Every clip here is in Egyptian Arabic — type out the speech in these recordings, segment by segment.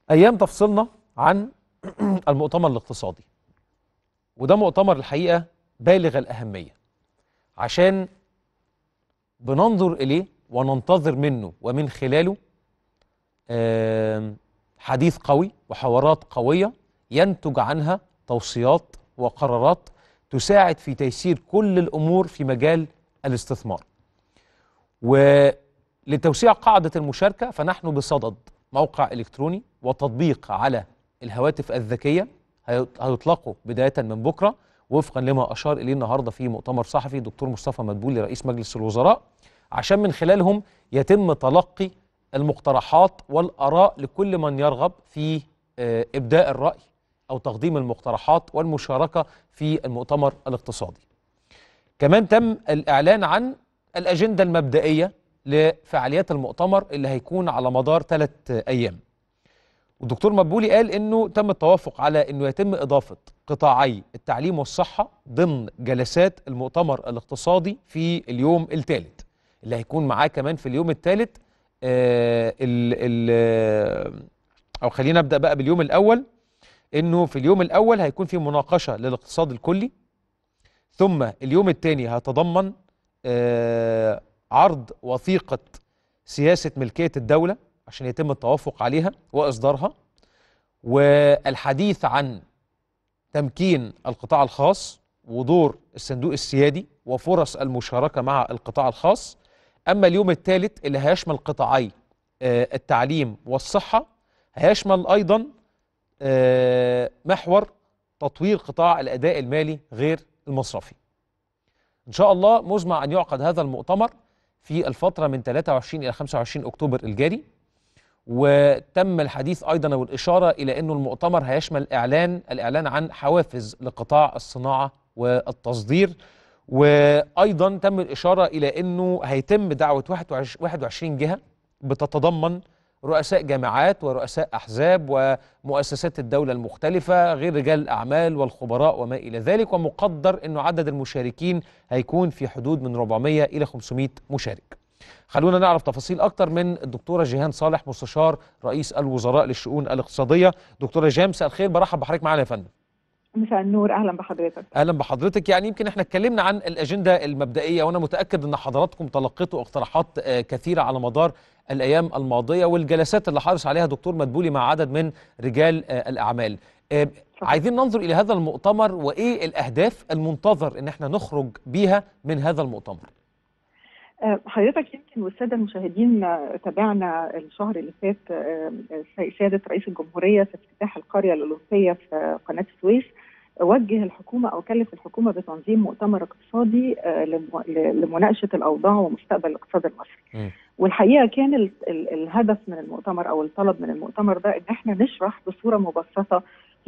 ايام تفصلنا عن المؤتمر الاقتصادي وده مؤتمر الحقيقه بالغ الاهميه عشان بننظر اليه وننتظر منه ومن خلاله آم، حديث قوي وحوارات قويه ينتج عنها توصيات وقرارات تساعد في تيسير كل الامور في مجال الاستثمار. ولتوسيع قاعده المشاركه فنحن بصدد موقع الكتروني وتطبيق على الهواتف الذكيه هي- هيطلقوا بدايه من بكره وفقا لما اشار اليه النهارده في مؤتمر صحفي دكتور مصطفى مدبولي رئيس مجلس الوزراء عشان من خلالهم يتم تلقي المقترحات والاراء لكل من يرغب في آه، ابداء الراي او تقديم المقترحات والمشاركه في المؤتمر الاقتصادي. كمان تم الاعلان عن الاجنده المبدئيه لفعاليات المؤتمر اللي هيكون على مدار ثلاث ايام. والدكتور مدبولي قال انه تم التوافق على انه يتم اضافه قطاعي التعليم والصحه ضمن جلسات المؤتمر الاقتصادي في اليوم الثالث اللي هيكون معاه كمان في اليوم الثالث آه ال ال او خلينا نبدا بقى باليوم الاول انه في اليوم الاول هيكون في مناقشه للاقتصاد الكلي ثم اليوم الثاني هيتضمن آه عرض وثيقه سياسه ملكيه الدوله عشان يتم التوافق عليها واصدارها والحديث عن تمكين القطاع الخاص ودور الصندوق السيادي وفرص المشاركه مع القطاع الخاص اما اليوم الثالث اللي هيشمل قطاعي آه، التعليم والصحه هيشمل ايضا آه، محور تطوير قطاع الاداء المالي غير المصرفي ان شاء الله مزمع ان يعقد هذا المؤتمر في الفتره من 23 الى 25 اكتوبر الجاري وتم الحديث ايضا والاشاره الى انه المؤتمر هيشمل اعلان الاعلان عن حوافز لقطاع الصناعه والتصدير وايضا تم الاشاره الى انه هيتم دعوه 21 جهه بتتضمن رؤساء جامعات ورؤساء احزاب ومؤسسات الدوله المختلفه غير رجال الاعمال والخبراء وما الى ذلك ومقدر انه عدد المشاركين هيكون في حدود من 400 الى 500 مشارك. خلونا نعرف تفاصيل اكتر من الدكتوره جيهان صالح مستشار رئيس الوزراء للشؤون الاقتصاديه دكتوره جيهان مساء الخير برحب بحضرتك معانا يا فندم مساء النور اهلا بحضرتك اهلا بحضرتك يعني يمكن احنا اتكلمنا عن الاجنده المبدئيه وانا متاكد ان حضراتكم تلقيتوا اقتراحات آه، كثيره على مدار الايام الماضيه والجلسات اللي حرص عليها دكتور مدبولي مع عدد من رجال آه، الاعمال آه، صحيح. عايزين ننظر الى هذا المؤتمر وايه الاهداف المنتظر ان احنا نخرج بيها من هذا المؤتمر آه، حضرتك يمكن والساده المشاهدين آه، تابعنا الشهر اللي فات آه، آه، سياده رئيس الجمهوريه في افتتاح القريه الاولمبيه في قناه السويس آه، وجه الحكومه او كلف الحكومه بتنظيم مؤتمر اقتصادي آه، لم- ل- لمناقشه الاوضاع ومستقبل الاقتصاد المصري. مم. والحقيقه كان ال- ال- الهدف من المؤتمر او الطلب من المؤتمر ده ان احنا نشرح بصوره مبسطه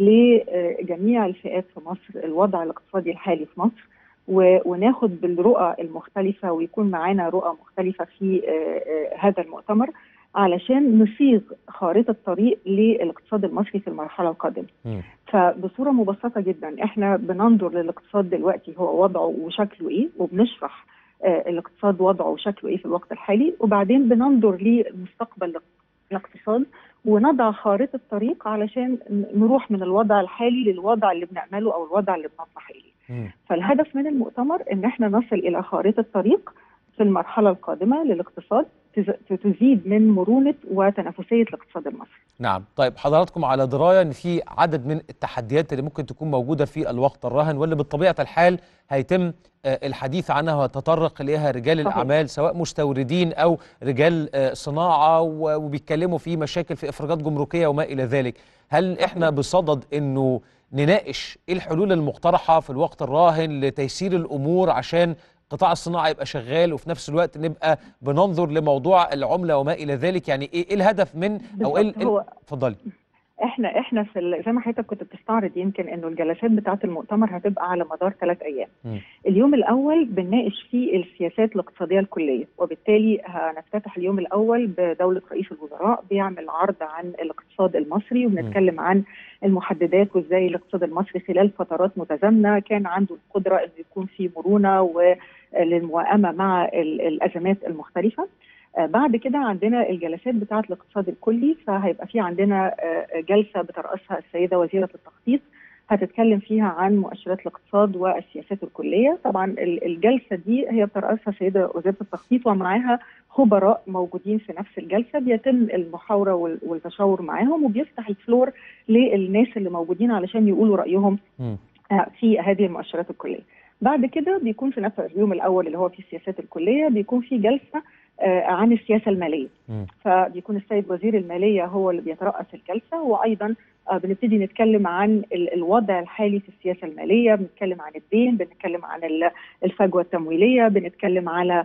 لجميع الفئات في مصر الوضع الاقتصادي الحالي في مصر و- وناخد بالرؤى المختلفة ويكون معانا رؤى مختلفة في آه، آه، هذا المؤتمر علشان نصيغ خارطة طريق للاقتصاد المصري في المرحلة القادمة مم. فبصورة مبسطة جدا احنا بننظر للاقتصاد دلوقتي هو وضعه وشكله ايه وبنشرح آه، الاقتصاد وضعه وشكله ايه في الوقت الحالي وبعدين بننظر لمستقبل الاقتصاد ونضع خارطة طريق علشان نروح من الوضع الحالي للوضع اللي بنعمله او الوضع اللي بنطمح اليه مم. فالهدف من المؤتمر ان احنا نصل الى خارطه طريق في المرحله القادمه للاقتصاد تز- تزيد من مرونه وتنافسيه الاقتصاد المصري. نعم طيب حضراتكم على درايه ان في عدد من التحديات اللي ممكن تكون موجوده في الوقت الراهن واللي بطبيعه الحال هيتم آه، الحديث عنها ويتطرق اليها رجال صحيح. الاعمال سواء مستوردين او رجال آه، صناعه و- وبيتكلموا في مشاكل في افراجات جمركيه وما الى ذلك هل احنا بصدد انه نناقش ايه الحلول المقترحه في الوقت الراهن لتيسير الامور عشان قطاع الصناعه يبقى شغال وفي نفس الوقت نبقى بننظر لموضوع العمله وما الى ذلك يعني ايه إيه الهدف من او ايه ال- بالظبط. هو اتفضلي احنا احنا في ال- زي ما حضرتك كنت بتستعرض يمكن انه الجلسات بتاعه المؤتمر هتبقى على مدار ثلاث ايام. مم. اليوم الاول بنناقش فيه السياسات الاقتصاديه الكليه وبالتالي هنفتتح اليوم الاول بدوله رئيس الوزراء بيعمل عرض عن الاقتصاد المصري وبنتكلم عن المحددات وازاي الاقتصاد المصري خلال فترات متزامنه كان عنده القدره انه يكون في مرونه وللموائمه مع ال- الازمات المختلفه. آه بعد كده عندنا الجلسات بتاعه الاقتصاد الكلي فهيبقى في عندنا آه جلسه بترأسها السيده وزيره التخطيط هتتكلم فيها عن مؤشرات الاقتصاد والسياسات الكليه طبعا الجلسه دي هي بترأسها سيده وزيره التخطيط ومعاها خبراء موجودين في نفس الجلسه بيتم المحاوره والتشاور معاهم وبيفتح الفلور للناس اللي موجودين علشان يقولوا رايهم في هذه المؤشرات الكليه. بعد كده بيكون في نفس اليوم الاول اللي هو في السياسات الكليه بيكون في جلسه عن السياسه الماليه. م. فبيكون السيد وزير الماليه هو اللي بيترأس الجلسه وايضا بنبتدي نتكلم عن الوضع الحالي في السياسه الماليه، بنتكلم عن الدين، بنتكلم عن الفجوه التمويليه، بنتكلم على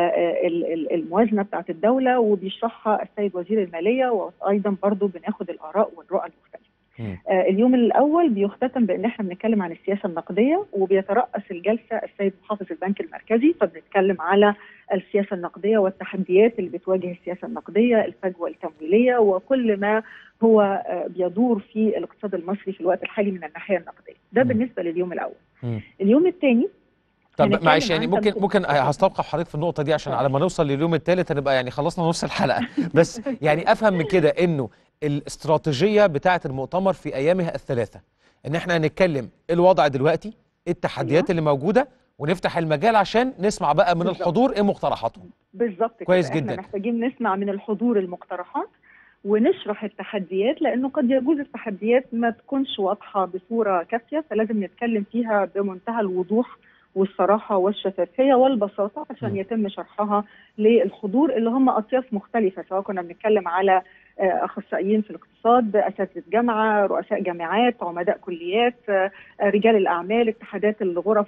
الموازنه بتاعت الدوله وبيشرحها السيد وزير الماليه وايضا برضه بناخد الاراء والرؤى المختلفه. آه اليوم الاول بيختتم بان احنا بنتكلم عن السياسه النقديه وبيترأس الجلسه السيد محافظ البنك المركزي فبنتكلم على السياسه النقديه والتحديات اللي بتواجه السياسه النقديه، الفجوه التمويليه وكل ما هو آه بيدور في الاقتصاد المصري في الوقت الحالي من الناحيه النقديه. ده م. بالنسبه لليوم الاول. م. اليوم الثاني طب معلش يعني ممكن ممكن هستوقف حضرتك في النقطه دي عشان على ما نوصل لليوم الثالث هنبقى يعني خلصنا نص الحلقه بس يعني افهم من كده انه الاستراتيجيه بتاعه المؤتمر في ايامها الثلاثه ان احنا هنتكلم الوضع دلوقتي التحديات اللي موجوده ونفتح المجال عشان نسمع بقى من بالزبط. الحضور ايه مقترحاتهم بالظبط كويس كده. جدا احنا محتاجين نسمع من الحضور المقترحات ونشرح التحديات لانه قد يجوز التحديات ما تكونش واضحه بصوره كافيه فلازم نتكلم فيها بمنتهى الوضوح والصراحة والشفافية والبساطة عشان يتم شرحها للحضور اللي هم أطياف مختلفة سواء كنا بنتكلم على أخصائيين في الاقتصاد أساتذة جامعة رؤساء جامعات عمداء كليات رجال الأعمال اتحادات الغرف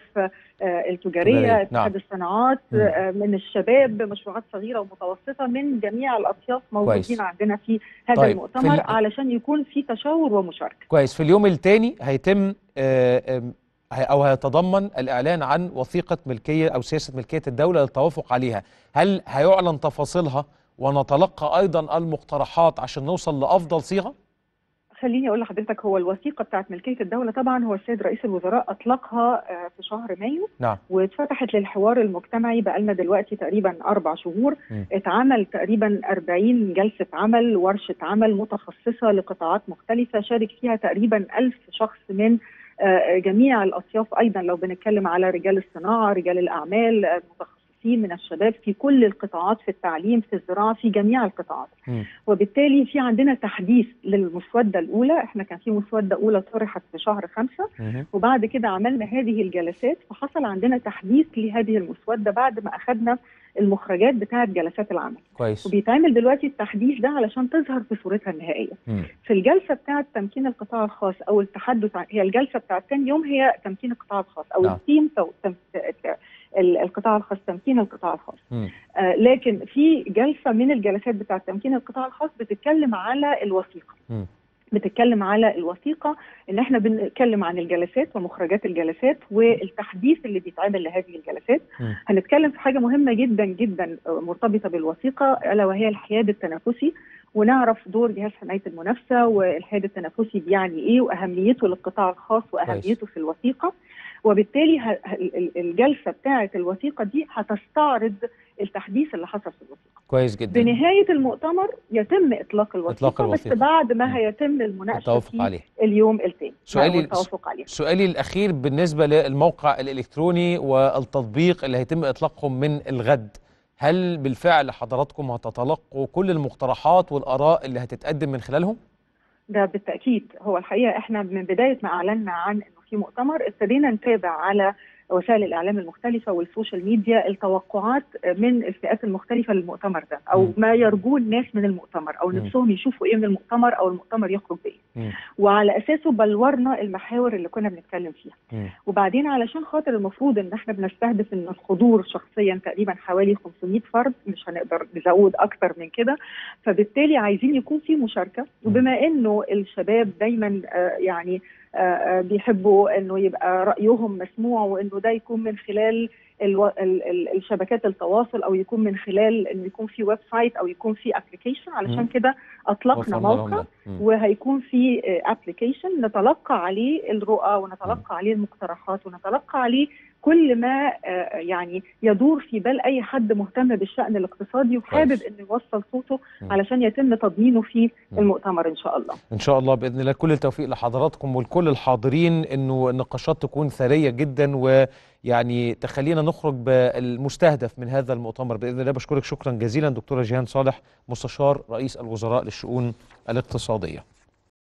التجارية اتحاد نعم. الصناعات من الشباب مشروعات صغيرة ومتوسطة من جميع الأطياف موجودين كويس. عندنا في هذا طيب، المؤتمر في ال- علشان يكون في تشاور ومشاركة كويس في اليوم الثاني هيتم آه، آم، هي- او هيتضمن الاعلان عن وثيقه ملكيه او سياسه ملكيه الدوله للتوافق عليها هل هيعلن تفاصيلها ونتلقى ايضا المقترحات عشان نوصل لافضل صيغه خليني اقول لحضرتك هو الوثيقه بتاعت ملكيه الدوله طبعا هو السيد رئيس الوزراء اطلقها آه، في شهر مايو نعم واتفتحت للحوار المجتمعي بقالنا دلوقتي تقريبا اربع شهور م. اتعمل تقريبا 40 جلسه عمل ورشه عمل متخصصه لقطاعات مختلفه شارك فيها تقريبا ألف شخص من آه، جميع الاطياف ايضا لو بنتكلم على رجال الصناعه رجال الاعمال آه، متخصصين من الشباب في كل القطاعات في التعليم في الزراعه في جميع القطاعات م. وبالتالي في عندنا تحديث للمسوده الاولى احنا كان في مسوده اولى طرحت في شهر خمسة مهم. وبعد كده عملنا هذه الجلسات فحصل عندنا تحديث لهذه المسوده بعد ما اخذنا المخرجات بتاعه جلسات العمل كويس وبيتعمل دلوقتي التحديث ده علشان تظهر في صورتها النهائيه م. في الجلسه بتاعه تمكين القطاع الخاص او التحدث عن هي الجلسه بتاعه ثاني يوم هي تمكين القطاع الخاص او نعم. الثيم تو- تم- ال- القطاع الخاص تمكين القطاع الخاص م. آه لكن في جلسه من الجلسات بتاعه تمكين القطاع الخاص بتتكلم على الوثيقه م. بتتكلم على الوثيقه ان احنا بنتكلم عن الجلسات ومخرجات الجلسات والتحديث اللي بيتعمل لهذه الجلسات م. هنتكلم في حاجه مهمه جدا جدا آه، مرتبطه بالوثيقه الا وهي الحياد التنافسي ونعرف دور جهاز حمايه المنافسه والحياد التنافسي بيعني ايه واهميته للقطاع الخاص واهميته في الوثيقه وبالتالي ه- ه- ال- الجلسه بتاعه الوثيقه دي هتستعرض التحديث اللي حصل في الوثيقه كويس جدا بنهايه المؤتمر يتم اطلاق الوثيقه, الوثيقة. بس بعد ما م. هيتم المناقشه التوافق في عليه اليوم الثاني سؤالي- والتوافق عليه سؤالي الأخير بالنسبة للموقع الإلكتروني والتطبيق اللي هيتم إطلاقهم من الغد هل بالفعل حضراتكم هتتلقوا كل المقترحات والآراء اللي هتتقدم من خلالهم؟ ده بالتاكيد هو الحقيقه احنا من بدايه ما اعلنا عن انه في مؤتمر ابتدينا نتابع على وسائل الاعلام المختلفه والسوشيال ميديا التوقعات من الفئات المختلفه للمؤتمر ده او م. ما يرجوه الناس من المؤتمر او م. نفسهم يشوفوا ايه من المؤتمر او المؤتمر يخرج بايه مم. وعلى اساسه بلورنا المحاور اللي كنا بنتكلم فيها مم. وبعدين علشان خاطر المفروض ان احنا بنستهدف ان الحضور شخصيا تقريبا حوالي 500 فرد مش هنقدر نزود اكتر من كده فبالتالي عايزين يكون في مشاركه وبما انه الشباب دايما آه، يعني آه، آه، بيحبوا انه يبقى رايهم مسموع وانه ده يكون من خلال الو... ال... ال... الشبكات التواصل او يكون من خلال انه يكون في ويب سايت او يكون في ابلكيشن علشان مم. كده اطلقنا وفرنا لهم موقع ده. مم. وهيكون في ابلكيشن نتلقى عليه الرؤى ونتلقى عليه المقترحات ونتلقى عليه كل ما آه، يعني يدور في بال اي حد مهتم بالشان الاقتصادي وحابب كويس. انه يوصل صوته مم. علشان يتم تضمينه في مم. المؤتمر ان شاء الله ان شاء الله باذن الله كل التوفيق لحضراتكم ولكل الحاضرين انه النقاشات تكون ثريه جدا ويعني تخلينا نخرج بالمستهدف من هذا المؤتمر باذن الله بشكرك شكرا جزيلا دكتوره جيهان صالح مستشار رئيس الوزراء للشؤون الاقتصاديه